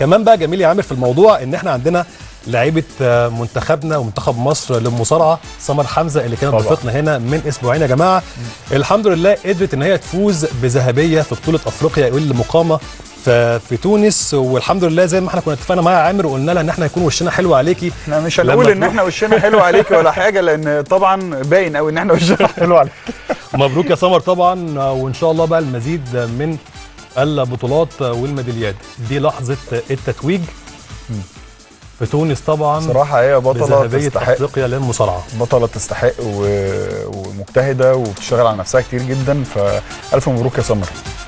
كمان بقى جميل يا عامر في الموضوع ان احنا عندنا لعيبه آه، منتخبنا ومنتخب مصر للمصارعه سمر حمزه اللي كانت طبعا. ضيفتنا هنا من اسبوعين يا جماعه الحمد لله قدرت ان هي تفوز بذهبيه في بطوله افريقيا اللي مقامه في في تونس والحمد لله زي ما احنا كنا اتفقنا معاها عامر وقلنا لها ان احنا هيكون وشنا حلو عليكي احنا مش لما هنقول ان تروح- احنا وشنا حلو عليك ولا حاجه لان طبعا باين قوي ان احنا وشنا حلو عليك مبروك يا سمر طبعا وان شاء الله بقى المزيد من البطولات والميداليات دي لحظه التتويج في تونس طبعا صراحه هي بطله بذهبيه تستحق افريقيا للمصارعه بطله تستحق و... ومجتهده وبتشتغل على نفسها كتير جدا فالف مبروك يا سمر